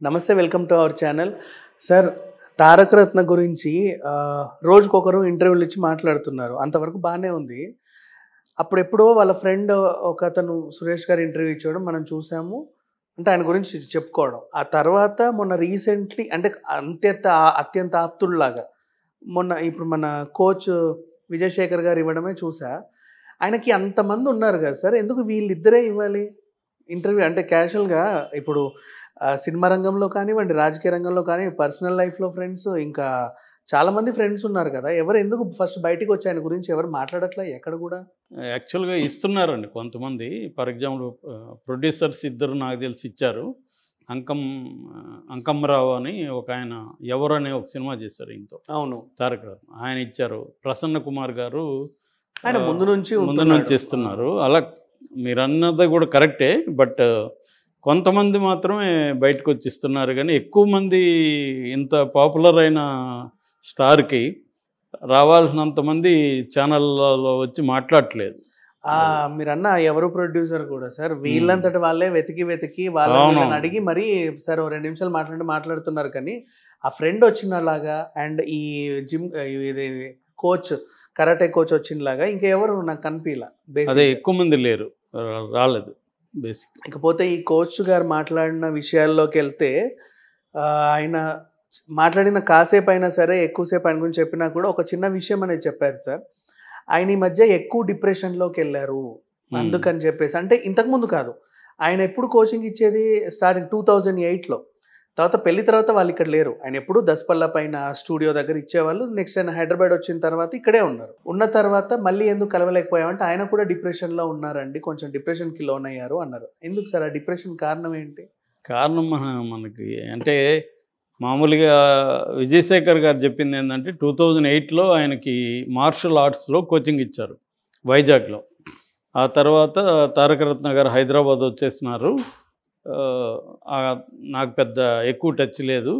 నమస్తే welcome to our channel sir Taraka Ratna గురించి ఆ, రోజుకొకరు ఇంటర్వ్యూలు ఇచ్చి మాట్లాడుతున్నారు అంతవరకు బాగానే ఉంది అప్పుడు ఎప్పుడో వాళ్ళ ఫ్రెండ్ ఒక అతను సురేష్ గారు ఇంటర్వ్యూ ఇచ్చడం మనం చూసాము అంటే ఆయన గురించి చెప్పుకోవడం ఆ తర్వాత మొన్న రీసెంట్లీ అంటే అత్యంత అత్యంత ఆప్తుల్లాగా మొన్న ఇప్పుడు మన కోచ్ విజయశేఖర్ గారు ఇవ్వడమే చూసా ఆయనకి అంతమంది ఉన్నారు కదా సార్ ఎందుకు వీళ్ళిద్దరే ఇవ్వాలి ఇంటర్వ్యూ అంటే క్యాజువల్గా ఇప్పుడు ఆ, సినిమా రంగంలో కానివ్వండి రాజకీయ రంగంలో కానీ పర్సనల్ లైఫ్లో ఫ్రెండ్స్ ఇంకా చాలామంది ఫ్రెండ్స్ ఉన్నారు కదా ఎవరు ఎందుకు ఫస్ట్ బయటికి వచ్చి ఆయన గురించి ఎవరు మాట్లాడట్లే ఎక్కడ కూడా యాక్చువల్గా ఇస్తున్నారండి కొంతమంది ఫర్ ఎగ్జాంపుల్ ప్రొడ్యూసర్స్ ఇద్దరు నాకు తెలిసి ఇచ్చారు అంకం అంకమ్మరావు అని ఒక ఆయన ఎవరు అనే ఒక సినిమా చేశారు ఇంతో అవును తారక రత్న ఆయన ఇచ్చారు ప్రసన్న కుమార్ గారు ఆయన ఆ, ముందు నుంచి ముందు ఉంటున్నాడు. నుంచి ఇస్తున్నారు అలా మీరు అన్నది కూడా కరెక్టే బట్ కొంతమంది మాత్రమే బయటకు వచ్చి ఇస్తున్నారు కానీ ఎక్కువ మంది ఇంత పాపులర్ అయిన స్టార్కి రావాల్సినంత మంది ఛానళ్ళలో వచ్చి మాట్లాడట్లేదు ఆ మీరన్న ఎవరు ప్రొడ్యూసర్ కూడా సార్ వీళ్ళంతటి వాళ్ళే వెతికి వెతికి వాళ్ళని అవును. వీళ్ళని అడిగి మరి సార్ ఓ రెండు నిమిషాలు మాట్లాడి మాట్లాడుతున్నారు కానీ ఆ ఫ్రెండ్ వచ్చినలాగా అండ్ ఈ జిమ్ ఇది కోచ్ కరాటే కోచ్ వచ్చినలాగా ఇంకెవరు నాకు కనిపించలా అదే బేసిక్ ఎక్కువ మంది లేరు రా- రాలేదు బేసిక్ ఇకపోతే ఈ కోచ్ గారు మాట్లాడిన విషయాల్లోకి వెళ్తే ఆ, ఆయన మాట్లాడిన కాసేపు అయినా సరే ఎక్కువసేపు ఆయన గురించి చెప్పినా కూడా ఒక చిన్న విషయం అనేది చెప్పారు సార్ ఆయన ఈ మధ్య ఎక్కువ డిప్రెషన్లోకి వెళ్ళారు అందుకని చెప్పేసి అంటే ఇంతకుముందు కాదు ఆయన ఎప్పుడు కోచింగ్ ఇచ్చేది స్టార్టింగ్ టూ థౌజండ్ ఎయిట్లో తర్వాత పెళ్లి తర్వాత వాళ్ళు ఇక్కడ లేరు ఆయన ఎప్పుడు దసపల్ల పైన స్టూడియో దగ్గర ఇచ్చేవాళ్ళు నెక్స్ట్ ఆయన హైదరాబాద్ వచ్చిన తర్వాత ఇక్కడే ఉన్నారు ఉన్న తర్వాత మళ్ళీ ఎందుకు కలవలేకపోయామంటే ఆయన కూడా డిప్రెషన్లో ఉన్నారండి కొంచెం డిప్రెషన్కి లోన్ అయ్యారు అన్నారు ఎందుకు సార్ ఆ డిప్రెషన్ కారణం ఏంటి కారణం మన- మనకి అంటే మామూలుగా విజయశేఖర్ గారు చెప్పింది ఏంటంటే టూ థౌజండ్ ఎయిట్లో ఆయనకి మార్షల్ ఆర్ట్స్లో కోచింగ్ ఇచ్చారు వైజాగ్లో ఆ తర్వాత తారకరత్న గారు హైదరాబాద్ వచ్చేసినారు ఆ, ఆ, నాకు పెద్ద ఎక్కువ టచ్ లేదు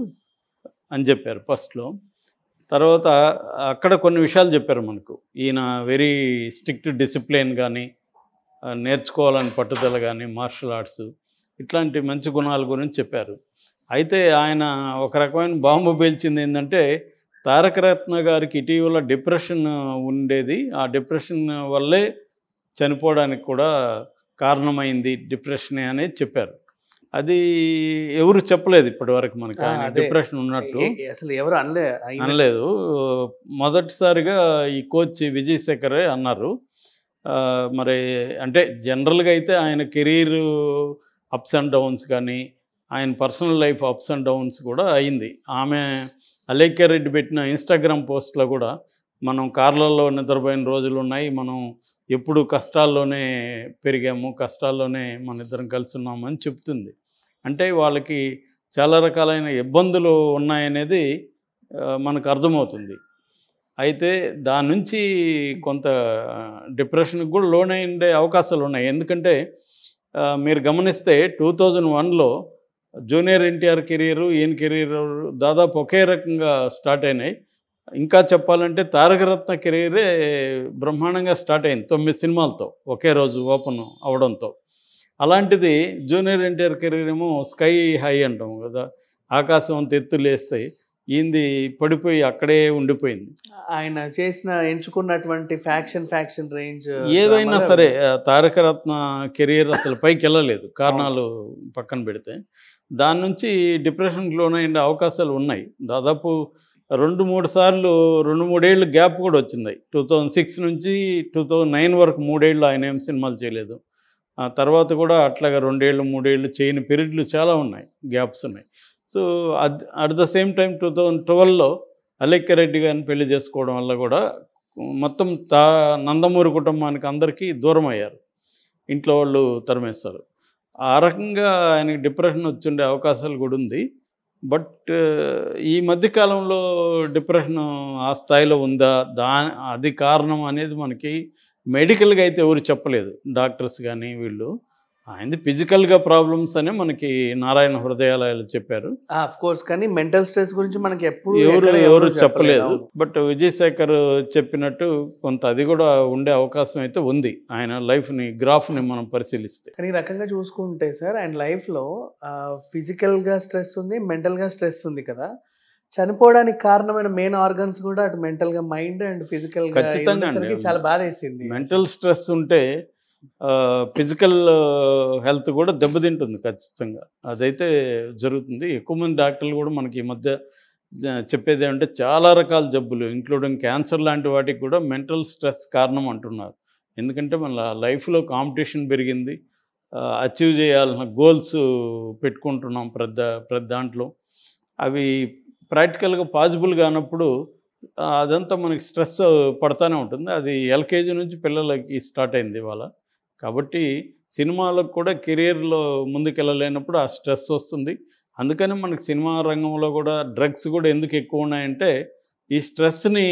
అని చెప్పారు ఫస్ట్లో తర్వాత అక్కడ కొన్ని విషయాలు చెప్పారు మనకు ఈయన వెరీ స్ట్రిక్ట్ డిసిప్లిన్ కానీ ఆ, నేర్చుకోవాలని పట్టుదల కానీ మార్షల్ ఆర్ట్స్ ఇట్లాంటి మంచి గుణాల గురించి చెప్పారు అయితే ఆయన ఒక రకమైన బాంబు పేల్చింది ఏంటంటే తారకరత్న గారికి ఇటీవల డిప్రెషన్ ఉండేది ఆ డిప్రెషన్ వల్లే చనిపోవడానికి కూడా కారణమైంది డిప్రెషనే అనేది చెప్పారు అది ఎవరు చెప్పలేదు ఇప్పటివరకు మనకి ఆ, ఆయన అదే. డిప్రెషన్ ఉన్నట్టు ఏ- ఏ- అసలు ఎవరు అనలే ఆయన- అనలేదు మొదటిసారిగా ఈ కోచ్ విజయశేఖరే అన్నారు ఆ, మరి అంటే జనరల్గా అయితే ఆయన కెరీర్ అప్స్ అండ్ డౌన్స్ కానీ ఆయన personal life ups and downs కూడా అయింది ఆమె అలేఖ్య రెడ్డి పెట్టిన ఇన్స్టాగ్రామ్ పోస్ట్లో కూడా మనం కార్లలో నిద్రపోయిన రోజులు ఉన్నాయి మనం ఎప్పుడు కష్టాల్లోనే పెరిగాము కష్టాల్లోనే మన ఇద్దరం కలిసి ఉన్నాము అని చెప్తుంది అంటే వాళ్ళకి చాలా రకాలైన ఇబ్బందులు ఉన్నాయనేది ఆ, మనకు అర్థమవుతుంది అయితే దాని నుంచి కొంత డిప్రెషన్కి కూడా లోన్ అయ్యే అవకాశాలు ఉన్నాయి ఎందుకంటే ఆ, మీరు గమనిస్తే టూ థౌజండ్ వన్లో జూనియర్ ఎన్టీఆర్ కెరీరు ఈయన కెరీర్ దాదాపు ఒకే రకంగా స్టార్ట్ అయినాయి ఇంకా చెప్పాలంటే తారకరత్న కెరీరే బ్రహ్మాండంగా స్టార్ట్ అయింది తొమ్మిది సినిమాలతో ఒకే రోజు ఓపెన్ అవడంతో అలాంటిది జూనియర్ ఎన్టీఆర్ కెరీర్ ఏమో స్కై హై అంటాం కదా ఆకాశం అంత ఎత్తులు వేస్తాయి ఈంది పడిపోయి అక్కడే ఉండిపోయింది ఆయన చేసిన ఎంచుకున్నటువంటి ఫ్యాక్షన్ ఫ్యాక్షన్ రేంజ్ ఏదైనా సరే ఆ, తారకరత్న కెరీర్ అసలు పైకి వెళ్ళలేదు కారణాలు పక్కన పెడితే దాని నుంచి డిప్రెషన్కి లోనయ్యే అవకాశాలు ఉన్నాయి దాదాపు రెండు మూడు సార్లు రెండు మూడేళ్ళు గ్యాప్ కూడా వచ్చింది టూ థౌజండ్ సిక్స్ నుంచి టూ థౌజండ్ నైన్ వరకు మూడేళ్ళు ఆయన ఏం సినిమాలు చేయలేదు ఆ తర్వాత కూడా అట్లాగా రెండేళ్ళు మూడేళ్ళు చేయని పీరియడ్లు చాలా ఉన్నాయి గ్యాప్స్ ఉన్నాయి so at at the same time two thousand ట్వెల్వ్లో అలెక్క రెడ్డి గారిని పెళ్లి చేసుకోవడం వల్ల కూడా మొత్తం తా నందమూరి కుటుంబానికి అందరికీ దూరం అయ్యారు ఇంట్లో వాళ్ళు తరిమేస్తారు ఆ రకంగా ఆయనకి డిప్రెషన్ వచ్చుండే అవకాశాలు కూడా ఉంది బట్ ఈ మధ్యకాలంలో డిప్రెషన్ ఆ స్థాయిలో ఉందా దా అది కారణం అనేది మనకి మెడికల్గా అయితే ఎవరు చెప్పలేదు డాక్టర్స్ కానీ వీళ్ళు ఆయనది ఫిజికల్గా ప్రాబ్లమ్స్ అని మనకి నారాయణ హృదయాలయాలు చెప్పారు ఆఫ్ కోర్స్ కానీ మెంటల్ స్ట్రెస్ గురించి మనకి ఎప్పుడు ఎవరు ఎక్కడ ఎవరు చెప్పలేదు అవును. బట్ విజయశేఖర్ చెప్పినట్టు కొంత అది కూడా ఉండే అవకాశం అయితే ఉంది ఆయన లైఫ్ని గ్రాఫ్ని మనం పరిశీలిస్తే కానీ ఈ రకంగా చూసుకుంటే సార్ ఆయన లైఫ్లో ఫిజికల్గా స్ట్రెస్ ఉంది మెంటల్గా స్ట్రెస్ ఉంది కదా చనిపోవడానికి కారణమైన మెయిన్ ఆర్గన్స్ కూడా అటు మెంటల్గా మైండ్ అండ్ ఫిజికల్గా ఖచ్చితంగా అండి. చాలా బాధ వేసింది మెంటల్ స్ట్రెస్ ఉంటే ఫిజికల్ హెల్త్ కూడా దెబ్బతింటుంది ఖచ్చితంగా అదైతే జరుగుతుంది ఎక్కువ మంది డాక్టర్లు కూడా మనకి ఈ మధ్య జ- చెప్పేది ఏమంటే చాలా రకాల జబ్బులు ఇంక్లూడింగ్ క్యాన్సర్ లాంటి వాటికి కూడా మెంటల్ స్ట్రెస్ కారణం అంటున్నారు ఎందుకంటే మన లైఫ్లో కాంపిటీషన్ పెరిగింది అచీవ్ చేయాలన్న గోల్స్ పెట్టుకుంటున్నాం ప్రతి ప్రతి దాంట్లో అవి ప్రాక్టికల్గా పాసిబుల్ కానప్పుడు ఆ, అదంతా మనకి స్ట్రెస్ పడతానే ఉంటుంది అది ఎల్కేజీ నుంచి పిల్లలకి స్టార్ట్ అయింది ఇవాళ కాబట్టి సినిమాలకు కూడా కెరీర్లో ముందుకెళ్ళలేనప్పుడు ఆ స్ట్రెస్ వస్తుంది అందుకని మనకి సినిమా రంగంలో కూడా డ్రగ్స్ కూడా ఎందుకు ఎక్కువ ఉన్నాయంటే ఈ స్ట్రెస్ని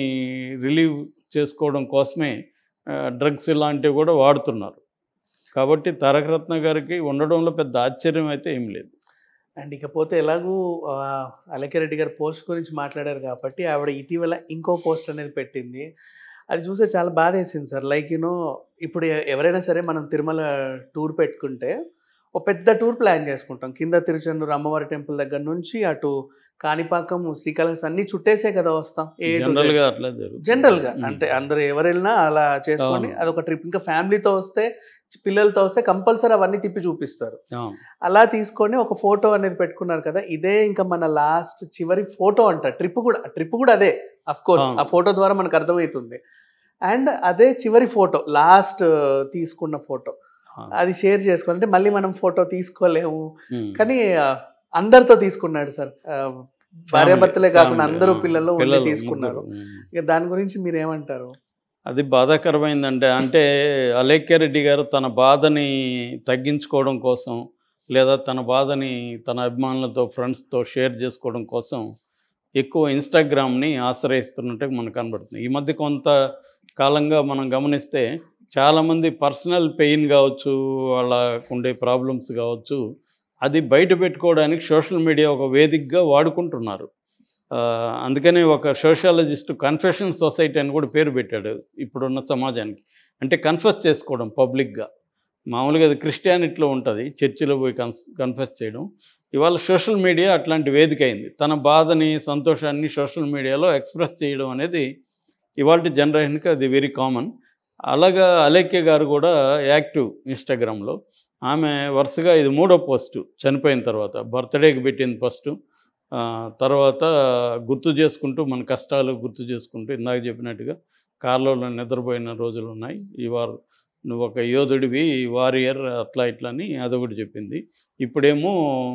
రిలీవ్ చేసుకోవడం కోసమే డ్రగ్స్ ఇలాంటివి కూడా వాడుతున్నారు కాబట్టి తారక రత్న గారికి ఉండడంలో పెద్ద ఆశ్చర్యం అయితే ఏం లేదు అండ్ ఇకపోతే ఎలాగూ ఆ, అలకిరెడ్డి గారు పోస్ట్ గురించి మాట్లాడారు కాబట్టి ఆవిడ ఇటీవల ఇంకో పోస్ట్ అనేది పెట్టింది అది చూస్తే చాలా బాధ వేసింది సార్ లైక్ యూనో ఇప్పుడు ఎ- ఎవరైనా సరే మనం తిరుమల టూర్ పెట్టుకుంటే ఒక పెద్ద టూర్ ప్లాన్ చేసుకుంటాం కింద తిరుచెందూరు అమ్మవారి టెంపుల్ దగ్గర నుంచి అటు కాణిపాకం శ్రీకాళహస్తి అన్ని చుట్టేసే కదా వస్తాం ఏ to Z. జనరల్గా అట్లా జరుగుతుంది జనరల్గా ఉమ్. అంటే అందరు ఎవరు వెళ్ళినా అలా చేసుకొని అవును. అదొక ట్రిప్ ఇంకా ఫ్యామిలీతో వస్తే పిల్లలతో వస్తే కంపల్సరీ అవన్నీ తిప్పి చూపిస్తారు అవును. అలా తీసుకొని ఒక ఫోటో అనేది పెట్టుకున్నారు కదా ఇదే ఇంకా మన లాస్ట్ చివరి ఫోటో అంట ట్రిప్ కూడా ట్రిప్ కూడా అదే అఫ్ కోర్స్ అవును. ఆ ఫోటో ద్వారా మనకు అర్థమవుతుంది అండ్ అదే చివరి ఫోటో లాస్ట్ తీసుకున్న ఫోటో అవును. అది షేర్ చేసుకోవాలంటే మళ్ళీ మనం ఫోటో తీసుకోలేము ఉమ్. కానీ ఆ, అందరితో తీసుకున్నాడు సార్ ఆ, భార్యాభర్తలే Family, కాకుండా family, అందరూ ఆ. పిల్లలు ఉండి పిల్లలు తీసుకున్నారు ముగ్గురు, ఉమ్. ఇక దాని గురించి మీరు ఏమంటారు అది బాధాకరమైందంటే అంటే అలేఖ్య రెడ్డి గారు తన బాధని తగ్గించుకోవడం కోసం లేదా తన బాధని తన అభిమానులతో ఫ్రెండ్స్తో షేర్ చేసుకోవడం కోసం ఎక్కువ ఇన్స్టాగ్రామ్ని ఆశ్రయిస్తున్నట్టు మనకు కనబడుతుంది ఈ మధ్య కొంత కాలంగా మనం గమనిస్తే చాలామంది పర్సనల్ పెయిన్ కావచ్చు వాళ్ళకు ఉండే ప్రాబ్లమ్స్ కావచ్చు అది బయట పెట్టుకోవడానికి సోషల్ మీడియా ఒక వేదికగా వాడుకుంటున్నారు ఆ, అందుకని ఒక సోషాలజిస్ట్ కన్ఫెషన్ సొసైటీ అని కూడా పేరు పెట్టాడు ఇప్పుడున్న సమాజానికి అంటే కన్ఫెస్ చేసుకోవడం పబ్లిక్గా మామూలుగా అది క్రిస్టియానిటీలో ఉంటుంది చర్చిలో పోయి కన్స్ కన్ఫెస్ చేయడం ఇవాళ సోషల్ మీడియా అట్లాంటి వేదిక అయింది తన బాధని సంతోషాన్ని సోషల్ మీడియాలో ఎక్స్ప్రెస్ చేయడం అనేది ఇవాళ జనరేషన్కి అది వెరీ కామన్ అలాగా అలేఖ్య గారు కూడా యాక్టివ్ ఇన్స్టాగ్రామ్లో ఆమె వరుసగా ఇది మూడో పోస్టు చనిపోయిన తర్వాత బర్త్డేకి పెట్టింది ఫస్ట్ ఆ, తర్వాత గుర్తు చేసుకుంటూ మన కష్టాలు గుర్తు చేసుకుంటూ ఇందాక చెప్పినట్టుగా కార్లో నిద్రపోయిన రోజులు ఉన్నాయి ఈ వారు నువ్వు ఒక యోధుడివి వారియర్ అట్లా ఇట్లా అని అదొకటి చెప్పింది ఇప్పుడేమో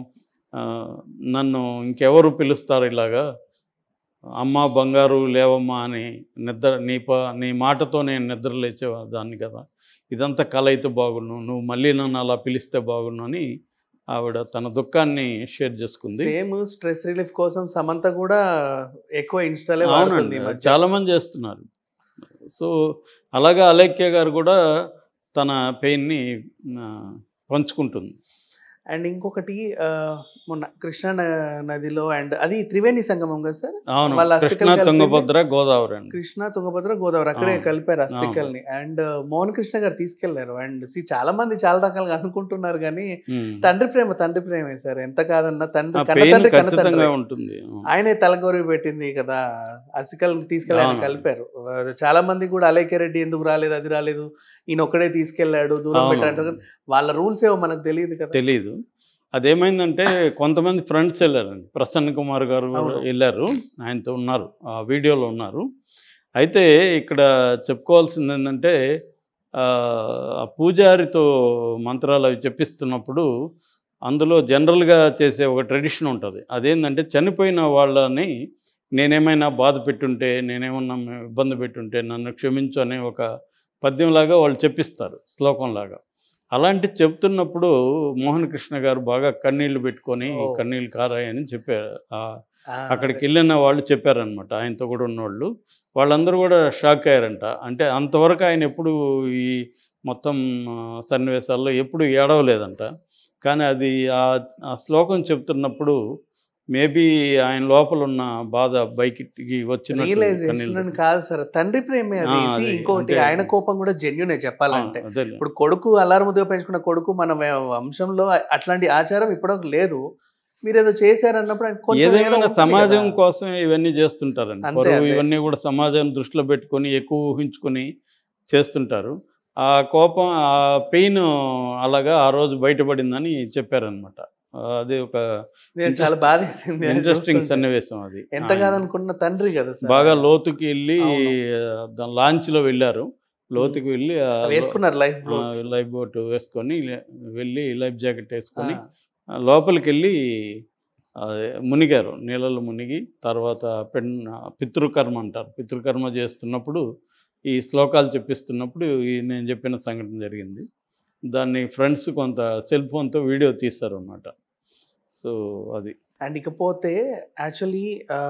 ఆ, నన్ను ఇంకెవరు పిలుస్తారు ఇలాగా అమ్మ బంగారు లేవమ్మా అని నిద్ర నీ ప నీ మాటతో నేను నిద్ర లేచేదాన్ని కదా ఇదంతా కల అయితే బాగుండు నువ్వు మళ్ళీ నన్ను అలా పిలిస్తే బాగుండు అని ఆవిడ తన దుఃఖాన్ని షేర్ చేసుకుంది సేమ్ స్ట్రెస్ రిలీఫ్ కోసం సమంత కూడా ఎక్కువ ఇన్స్టాలే వాడుతుంది అవునండి ఈ మధ్య. చాలా మంది చేస్తున్నారు సో అలాగా అలేఖ్య గారు కూడా తన పెయిన్ని ఆ, పంచుకుంటుంది అండ్ ఇంకొకటి ఆ, మొన్న కృష్ణా న- నదిలో అండ్ అది త్రివేణి సంగమం కదా సార్ అవును వాళ్ళ అస్థికలు కృష్ణ కలిపింది. తుంగభద్ర గోదావరి అండి కృష్ణ తుంగభద్ర గోదావరి అక్కడే అవును. కలిపారు అస్థికల్ని అండ్ మోహన్ కృష్ణ గారు తీసుకెళ్లారు అండ్ సి చాలా మంది చాలా రకాలుగా అనుకుంటున్నారు కానీ ఉమ్. తండ్రి ప్రేమ తండ్రి ప్రేమే సార్ ఎంత కాదన్నా తండ్రి ఆ కన్న పెయిన్ తండ్రి కన్న ఖచ్చితంగా తండ్రి ఉంటుంది అవును. ఆయనే తలగొరి పెట్టింది కదా అసికల్ తీసుకెళ్ళి ఆయన అవును. కలిపారు ఆ, చాలా మంది కూడా అలేఖ్య రెడ్డి ఎందుకు రాలేదు అది రాలేదు ఈయన ఒక్కడే తీసుకెళ్ళాడు దూరం అవును. పెట్టాడు వాళ్ళ రూల్స్ ఏవో మనకు తెలియదు కదా తెలీదు అదేమైందంటే కొంతమంది ఫ్రెండ్స్ వెళ్ళారండి ప్రసన్న కుమార్ గారు కూడా అవును. వెళ్ళారు ఆయనతో ఉన్నారు ఆ వీడియోలో ఉన్నారు అయితే ఇక్కడ చెప్పుకోవాల్సింది ఏంటంటే ఆ ఆ పూజారితో మంత్రాలు అవి చెప్పిస్తున్నప్పుడు అందులో జనరల్గా చేసే ఒక ట్రెడిషన్ ఉంటుంది అదేంటంటే చనిపోయిన వాళ్ళని నేనేమైనా బాధ పెట్టుంటే నేనేమన్నా ఇబ్బంది పెట్టుంటే నన్ను క్షమించు అనే ఒక పద్యంలాగా వాళ్ళు చెప్పిస్తారు శ్లోకంలాగా అలాంటి చెప్తున్నప్పుడు మోహన్ కృష్ణ గారు బాగా కన్నీళ్లు పెట్టుకొని ఓ. కన్నీళ్ళు కారాయని చెప్పారు ఆ, ఆ, అక్కడికి వెళ్ళిన వాళ్ళు చెప్పారనమాట ఆయనతో కూడా ఉన్నవాళ్ళు వాళ్ళందరూ కూడా షాక్ అయ్యారంట అంటే అంతవరకు ఆయన ఎప్పుడు ఈ మొత్తం ఆ, సన్నివేశాల్లో ఎప్పుడు ఏడవలేదంట కానీ అది ఆ ఆ శ్లోకం చెప్తున్నప్పుడు మేబీ ఆయన లోపల ఉన్న బాధ బయటికి వచ్చినట్టు రియలైజేషన్ కన్నీళ్ళు అని కాదు సార్ తండ్రి ప్రేమే అది ఆ, See, అదే. ఇంకొకటి అంటే- ఆయన కోపం కూడా జెన్యునే చెప్పాలంటే ఆ, అదేలే. ఇప్పుడు కొడుకు అల్లారముద్దుగా పెంచుకున్న కొడుకు మన వ- వంశంలో అట్లాంటి ఆచారం ఇప్పటివరకు లేదు మీరు ఏదో చేశారన్నప్పుడు ఆయన కొంచెం ఏదో ఏదేమైనా ఉంటుంది సమాజం కదా. కోసం ఇవన్నీ చేస్తుంటారండి అంతే, పరువు అంతే. ఇవన్నీ కూడా సమాజాన్ని దృష్టిలో పెట్టుకొని ఎక్కువ ఊహించుకొని చేస్తుంటారు ఆ కోపం ఆ పెయిన్ అలాగా ఆ రోజు బయటపడిందని చెప్పారనమాట అది ఒక నేను చాలా బాధ వేసింది అది ఇంట్రెస్టింగ్ చూస్తుంటే. సన్నివేశం అది ఎంత కాదనుకున్న తండ్రి కదా సార్ బాగా లోతుకి వెళ్ళి అవును. దాని లాంచ్లో వెళ్ళారు లోతుకి వెళ్ళి ఆ వేసుకున్నారు లైఫ్ ఆ, లైఫ్ బోట్ వేసుకొని లే- వెళ్ళి లైఫ్ జాకెట్ వేసుకొని ఆ, లోపలికి వెళ్ళి అదే మునిగారు నీళ్ళలో మునిగి తర్వాత పెన్ పితృకర్మ అంటారు పితృకర్మ చేస్తున్నప్పుడు ఈ శ్లోకాలు చెప్పిస్తున్నప్పుడు ఈ నేను చెప్పిన సంఘటన జరిగింది దాన్ని ఫ్రెండ్స్ కొంత సెల్ ఫోన్తో వీడియో తీస్తారు అన్నమాట సో అది అండ్ ఇకపోతే యాక్చువల్లీ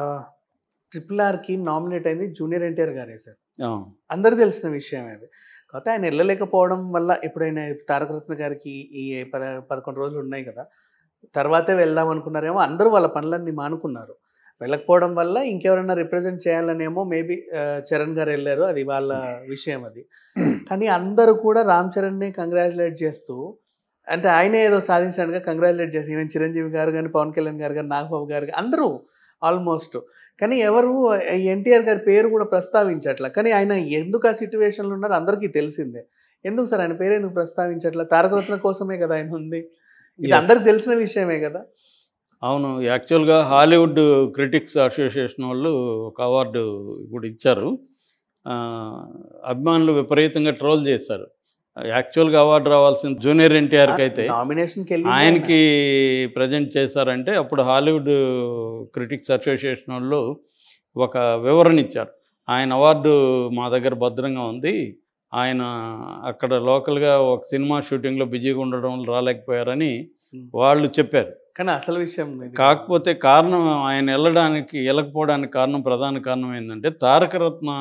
ట్రిపుల్ ఆర్కి నామినేట్ అయింది జూనియర్ ఎన్టీఆర్ గారే సార్ ఆ, అందరు తెలిసిన విషయం అది కాకపోతే ఆయన వెళ్ళలేకపోవడం వల్ల ఎప్పుడైనా తారకరత్న గారికి ఈ పద పదకొండు రోజులు ఉన్నాయి కదా తర్వాతే వెళ్దాం అనుకున్నారేమో అందరూ వాళ్ళ పనులన్నీ మానుకున్నారు వెళ్ళకపోవడం వల్ల ఇంకెవరైనా రిప్రజెంట్ చేయాలనేమో మేబీ చరణ్ గారు వెళ్ళారు అది వాళ్ళ విషయం అది కానీ అందరూ కూడా రామ్ చరణ్ని కంగ్రాచులేట్ చేస్తూ అంటే ఆయనే ఏదో సాధించినట్టుగా కంగ్రాచులేట్ చేసి ఈవెన్ చిరంజీవి గారు కానీ పవన్ కళ్యాణ్ గారు కానీ నాగబాబు గారు కానీ అందరూ ఆల్మోస్ట్ కానీ ఎవరు ఎన్టీఆర్ గారి పేరు కూడా ప్రస్తావించట్ల కానీ ఆయన ఎందుకు ఆ సిచ్యువేషన్లో ఉన్నారో అందరికీ తెలిసిందే ఎందుకు సార్ ఆయన పేరు ఎందుకు ప్రస్తావించట్ల తారకరత్న కోసమే కదా ఆయన ఉంది ఇది Yes. అందరికి తెలిసిన విషయమే కదా అవును యాక్చువల్గా హాలీవుడ్ క్రిటిక్స్ అసోసియేషన్ వాళ్ళు ఒక అవార్డు కూడా ఇచ్చారు ఆ, అభిమానులు విపరీతంగా ట్రోల్ చేశారు యాక్చువల్గా అవార్డు రావాల్సిన జూనియర్ ఎన్టీఆర్కి అయితే నామినేషన్కి వెళ్ళి ఆయనకి ప్రజెంట్ చేశారంటే అప్పుడు హాలీవుడ్ క్రిటిక్స్ అసోసియేషన్ వాళ్ళు ఒక వివరణ ఇచ్చారు ఆయన అవార్డు మా దగ్గర భద్రంగా ఉంది ఆయన అక్కడ లోకల్గా ఒక సినిమా షూటింగ్లో బిజీగా ఉండడం వల్ల రాలేకపోయారని వాళ్ళు చెప్పారు కానీ అసలు విషయం ఇది. కాకపోతే కారణం ఆయన వెళ్ళడానికి వెళ్ళకపోవడానికి కారణం ప్రధాన కారణం ఏంటంటే తారకరత్న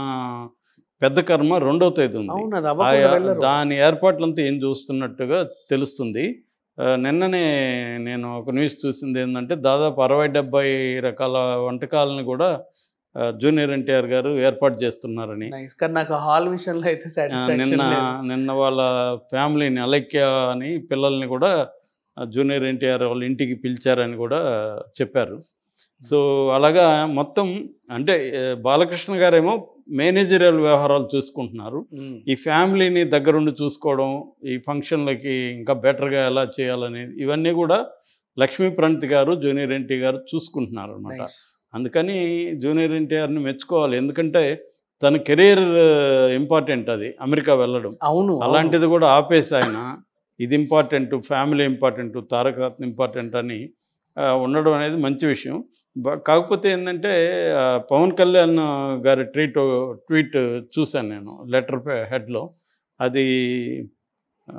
పెద్ద కర్మ రెండో తేదీ ఉంది అవును అది ఆ అవ్వకుండా వెళ్ళరు దాని ఏర్పాట్లంతా ఏం చూస్తున్నట్టుగా తెలుస్తుంది ఆ, నిన్ననే నేను ఒక న్యూస్ చూసింది ఏంటంటే దాదాపు అరవై డెబ్బై రకాల వంటకాలను కూడా ఆ, జూనియర్ ఎన్టీఆర్ గారు ఏర్పాటు చేస్తున్నారని నైస్ కానీ నాకు హాల్ విషయంలో అయితే ఆ, సాటిస్ఫాక్షన్ నిన్న లేదు నిన్న వాళ్ళ ఫ్యామిలీని అలైక్య అని పిల్లల్ని కూడా ఆ, జూనియర్ ఎన్టీఆర్ వాళ్ళ ఇంటికి పిలిచారని కూడా చెప్పారు సో అలాగా మొత్తం అంటే ఏ, బాలకృష్ణ గారేమో మేనేజరియల్ వ్యవహారాలు చూసుకుంటున్నారు ఉమ్. ఈ ఫ్యామిలీని దగ్గరుండి చూసుకోవడం ఈ ఫంక్షన్లకి ఇంకా బెటర్గా ఎలా చేయాలనేది ఇవన్నీ కూడా లక్ష్మీ ప్రణిత్ గారు జూనియర్ ఎన్టీ గారు చూసుకుంటున్నారు అనమాట Nice. అందుకని జూనియర్ ఎన్టీఆర్ని మెచ్చుకోవాలి ఎందుకంటే తన కెరీర్ ఇంపార్టెంట్ అది అమెరికా వెళ్ళడం అవును అవును. అలాంటిది కూడా ఆపేసి ఆయన ఇది important family important Taraka Ratna important అని ఆ, ఉండడం అనేది మంచి విషయం బ- కాకపోతే ఏంటంటే ఆ, పవన్ కళ్యాణ్ గారి ట్వీట్ ట్వీట్ చూశాను నేను లెటర్ హెడ్లో అది ఆ,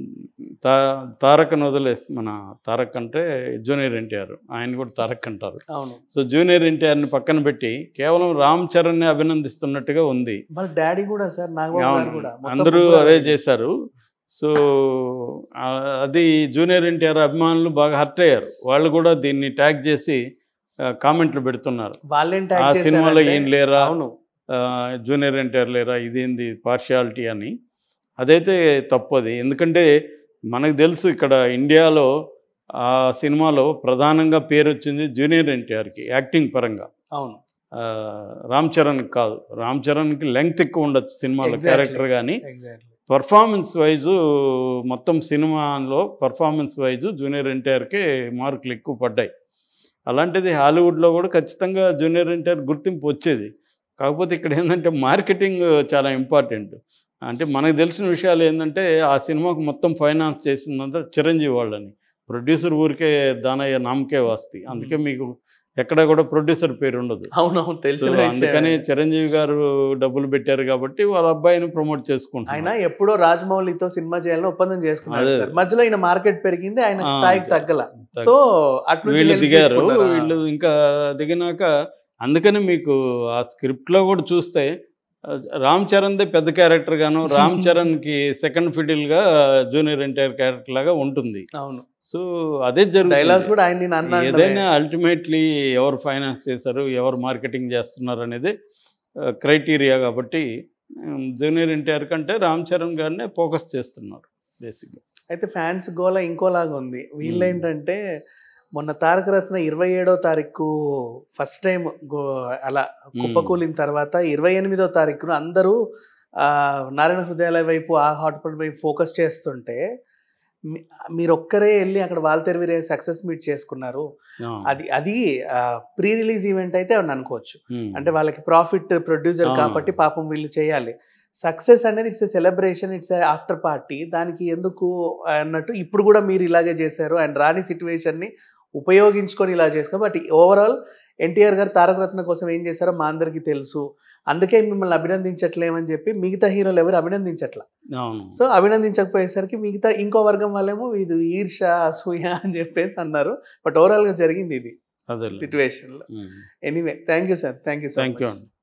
తా తారకను వదిలేసి మన తారక్ అంటే జూనియర్ ఎన్టీఆర్ ఆయన కూడా తారక్ అంటారు అవును సో జూనియర్ ఎన్టీఆర్ని పక్కన పెట్టి కేవలం రామ్ చరణ్ని అభినందిస్తున్నట్టుగా ఉంది వాళ్ళ డాడీ కూడా సార్ నాగబాబు గారు అవును. కూడా మొత్తం అందరూ ముగ్గురు అదే అదే. చేశారు సో ఆ, అది జూనియర్ ఎన్టీఆర్ అభిమానులు బాగా హర్ట్ అయ్యారు వాళ్ళు కూడా దీన్ని ట్యాగ్ చేసి ఆ, కామెంట్లు పెడుతున్నారు వాళ్ళేం ఆ ట్యాగ్ సినిమాలో చేశారంటే- ఏం లేరా అవును ఆ, జూనియర్ ఎన్టీఆర్ లేరా ఇదేంది పార్షియాలిటీ అని అదైతే తప్పు అది ఎందుకంటే మనకు తెలుసు ఇక్కడ ఇండియాలో ఆ సినిమాలో ప్రధానంగా పేరు వచ్చింది జూనియర్ ఎన్టీఆర్కి యాక్టింగ్ పరంగా అవును ఆ, రామ్ చరణ్కి కాదు రామ్ చరణ్కి లెంగ్త్ ఎక్కువ ఉండొచ్చు సినిమాలో Exactly. క్యారెక్టర్ కానీ ఎగ్జాక్ట్లీ పర్ఫార్మెన్స్ వైజు మొత్తం సినిమాలో పర్ఫార్మెన్స్ వైజు జూనియర్ ఎన్టీఆర్కే మార్కులు ఎక్కువ పడ్డాయి అలాంటిది హాలీవుడ్లో కూడా ఖచ్చితంగా జూనియర్ ఎన్టీఆర్ గుర్తింపు వచ్చేది కాకపోతే ఇక్కడ ఏంటంటే మార్కెటింగ్ చాలా ఇంపార్టెంట్ అంటే మనకు తెలిసిన విషయాలు ఏంటంటే ఆ సినిమాకు మొత్తం ఫైనాన్స్ చేసిందంతా చిరంజీవి వాళ్ళని ప్రొడ్యూసర్ ఊరికే దానయ్య నామకే వాస్తి అందుకే మీకు ఎక్కడ కూడా ప్రొడ్యూసర్ పేరు ఉండదు అవునవును సో తెలిసిన అందుకని విషయమే. చిరంజీవి గారు డబ్బులు పెట్టారు కాబట్టి వాళ్ళ అబ్బాయిని ప్రమోట్ ఆయన చేసుకుంటున్నారు ఎప్పుడో రాజమౌళితో సినిమా చేయాలని ఒప్పందం చేసుకున్నాడు అదే. సార్ మధ్యలో ఈయన మార్కెట్ పెరిగింది ఆయన ఆ, స్థాయికి అంతే. తగ్గల తగ్గ- సో అటు నుంచి వీళ్ళు help దిగారు తీసుకున్నారా? వీళ్ళు ఇంకా దిగినాక అందుకని మీకు ఆ స్క్రిప్ట్లో కూడా చూస్తే రామ్ చరణ్దే పెద్ద క్యారెక్టర్ గాను రామ్ చరణ్కి సెకండ్ ఫిడిల్గా జూనియర్ ఎన్టీఆర్ క్యారెక్టర్ లాగా ఉంటుంది అవును సో అదే డైలాగ్స్ జరుగుతుంది కూడా ఆయన నేను అన్నా ఏదైనా అల్టిమేట్లీ ఎవరు ఫైనాన్స్ చేశారు ఎవరు మార్కెటింగ్ చేస్తున్నారు అనేది క్రైటీరియా కాబట్టి జూనియర్ ఎన్టీఆర్ కంటే రామ్ చరణ్ గారినే ఫోకస్ చేస్తున్నారు బేసిక్గా అయితే ఫ్యాన్స్ గోల ఇంకోలాగా ఉంది వీళ్ళు Hmm. ఏంటంటే మొన్న తారక రత్న ఇరవై ఏడో తారీఖు ఫస్ట్ టైం గో అలా కుప్పకూలిన తర్వాత ఇరవై ఎనిమిదో తారీఖున అందరూ ఆ, నారాయణ హృదయాలయ వైపు ఆ హాట్స్పాట్ వైపు ఫోకస్ చేస్తుంటే మీ- మీరు ఒక్కరే వెళ్ళి అక్కడ వాల్తెర్ వీరే సక్సెస్ మీట్ చేసుకున్నారు అది అది ప్రీ రిలీజ్ ఈవెంట్ అయితే అని అనుకోవచ్చు అంటే వాళ్ళకి ప్రాఫిట్ ప్రొడ్యూసర్ ఆ. కాబట్టి పాపం వీళ్ళు చేయాలి సక్సెస్ అనేది it's a celebration it's after party దానికి ఎందుకు అన్నట్టు ఇప్పుడు కూడా మీరు ఇలాగే చేశారు అండ్ రాని సిచ్యువేషన్ని ఉపయోగించుకొని ఇలా చేసుకో బట్ ఓవరాల్ ఎన్టీఆర్ గారు తారక రత్న కోసం ఏం చేశారో మా అందరికీ తెలుసు అందుకే మిమ్మల్ని అభినందించట్లేమని చెప్పి మిగతా హీరోలు ఎవరు అభినందించట్ల అవును సో అభినందించకపోయేసరికి మిగతా ఇంకో వర్గం వాళ్ళేమో ఇది ఈర్ష అసూయ అని చెప్పేసి అన్నారు బట్ ఓవరాల్గా జరిగింది ఇది అదే సిచ్యువేషన్లో anyway thank you sir thank you thank you అండి